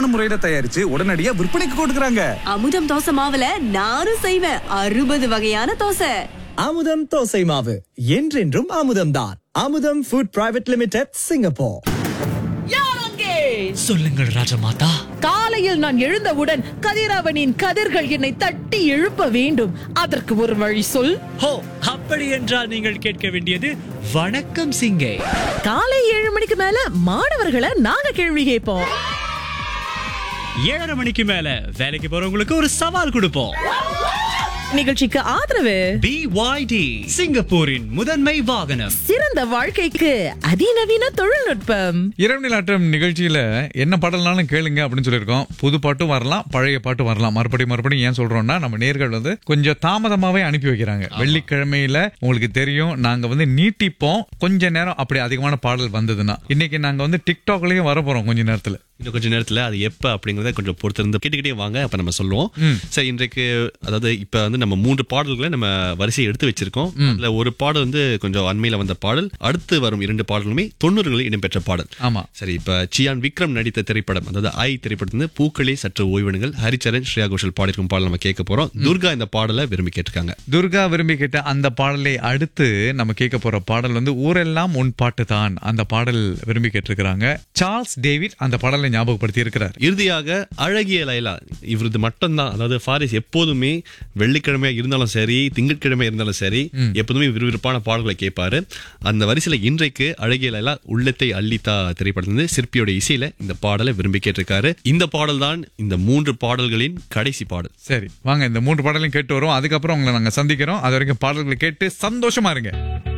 சுத்தமான முறையில தயாரிச்சு உடனடியா விற்பனைக்கு கொடுக்கறாங்க அமுதம் தோசை மாவுல நானும் செய்வேன் அறுபது வகையான தோசை அமுதம் தோசை மாவு என்றென்றும் அமுதம்தான் அமுதம் ஃபுட் பிரைவேட் லிமிடெட் சிங்கப்பூர் சொல்லுங்கள் ராஜமாதா காலையில் நான் எழுந்தவுடன் கதிரவனின் கதிர்கள் என்னை தட்டி எழுப்ப வேண்டும் அதற்கு ஒரு வழி சொல் ஹோ அப்படி என்றால் நீங்கள் கேட்க வேண்டியது வணக்கம் சிங்கே காலை ஏழு மணிக்கு மேல மாணவர்களை நாங்க கேள்வி கேட்போம் ஏழரை மணிக்கு மேல வேலைக்கு போறவங்களுக்கு ஒரு சவால் கொடுப்போம் நிகழ்ச்சிக்கு ஆதரவு பிஒய்டி சிங்கப்பூரின் முதன்மை வாகனம் சிறந்த வாழ்க்கைக்கு அதிநவீன தொழில்நுட்பம் இரவு நிலாட்டம் நிகழ்ச்சியில என்ன பாடல்னாலும் கேளுங்க அப்படின்னு சொல்லியிருக்கோம் புது பாட்டும் வரலாம் பழைய பாட்டும் வரலாம் மறுபடியும் மறுபடியும் ஏன் சொல்றோம்னா நம்ம நேர்கள் வந்து கொஞ்சம் தாமதமாவே அனுப்பி வைக்கிறாங்க வெள்ளிக்கிழமையில உங்களுக்கு தெரியும் நாங்க வந்து நீட்டிப்போம் கொஞ்ச நேரம் அப்படி அதிகமான பாடல் வந்ததுன்னா இன்னைக்கு நாங்க வந்து டிக்டாக்லயும் வர போறோம் கொஞ்ச நேரத்துல இன்னும் கொஞ்ச நேரத்துல அது எப்ப அப்படிங்கறத கொஞ்சம் பொறுத்திருந்து கேட்டுக்கிட்டே வாங்க அப்ப நம்ம சொல்லுவோம் சரி இன்றைக்கு அதாவது இப்ப வந்து நம்ம மூன்று பாடல்களை நம்ம வரிசையை எடுத்து வச்சிருக்கோம் அதுல ஒரு பாடல் வந்து கொஞ்சம் அண்மையில வந்த பாடல் அடுத்து வரும் இரண்டு பாடலுமே தொண்ணூறுகளில் இடம்பெற்ற பாடல் ஆமா சரி இப்ப சியான் விக்ரம் நடித்த திரைப்படம் அதாவது ஐ திரைப்படத்துல பூக்களே சற்று ஓய்வெடுங்கள் ஹரிச்சரன் ஸ்ரேயா கோஷல் பாடிருக்கும் பாடல் நம்ம கேட்க போறோம் துர்கா இந்த பாடலை விரும்பி கேட்டிருக்காங்க துர்கா விரும்பி கேட்ட அந்த பாடலை அடுத்து நம்ம கேட்க போற பாடல் வந்து ஊரெல்லாம் உன் பாட்டு தான் அந்த பாடல் விரும்பி கேட்டிருக்கிறாங்க சார்ல்ஸ் டேவிட் அந்த பாடலை ஞாபகப்படுத்தி இருக்கிறார் இறுதியாக அழகிய லைலா இவரது மட்டும்தான் அதாவது ஃபாரிஸ் எப்போதுமே வெள்ளிக்கிழமையா இருந்தாலும் சரி திங்கட்கிழமை இருந்தாலும் சரி எப்போதுமே விறுவிறுப்பான பாடல்களை கேட்பாரு அந்த வரிசையில இன்றைக்கு அழகிய லைலா உள்ளத்தை அள்ளித்தா திரைப்படத்திலிருந்து சிற்பியோட இசையில இந்த பாடலை விரும்பி கேட்டிருக்காரு இந்த பாடல் தான் இந்த மூன்று பாடல்களின் கடைசி பாடல் சரி வாங்க இந்த மூன்று பாடலையும் கேட்டு வரோம் அதுக்கப்புறம் உங்களை நாங்க சந்திக்கிறோம் அது வரைக்கும் பாடல்களை கேட்டு சந்தோஷமா இருங்க